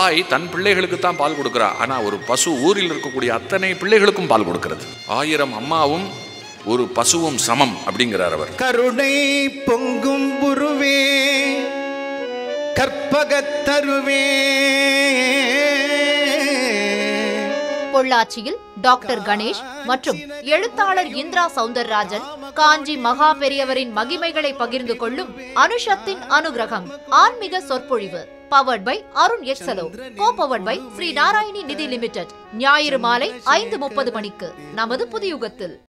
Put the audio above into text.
தாய் தன் பிள்ளைகளுக்கு தான் பால் கொடுக்கிறா ஆனா ஒரு பசு ஊரில் இருக்கக்கூடிய அத்தனை பிள்ளைகளுக்கும் பால் கொடுக்கிறது ஆயிரம் அம்மாவும் ஒரு பசுவும் சமம் அப்படிங்கிறார் அவர் கருணை பொங்கும் உருவே கற்பகத்தருவே பொள்ளாச்சியில் டாக்டர் கணேஷ் மற்றும் எழுத்தாளர் இந்திரா சவுந்தரராஜன் காஞ்சி மகா பெரியவரின் மகிமைகளை பகிர்ந்து கொள்ளும் அனுஷத்தின் அனுகிரகம் ஆன்மீக சொற்பொழிவு பவர்ட் பை அருண் எக்ஸலோ கோ powered by Sri Narayani Nidhi Limited ஞாயிறு மாலை ஐந்து முப்பது மணிக்கு நமது புதியுகத்தில்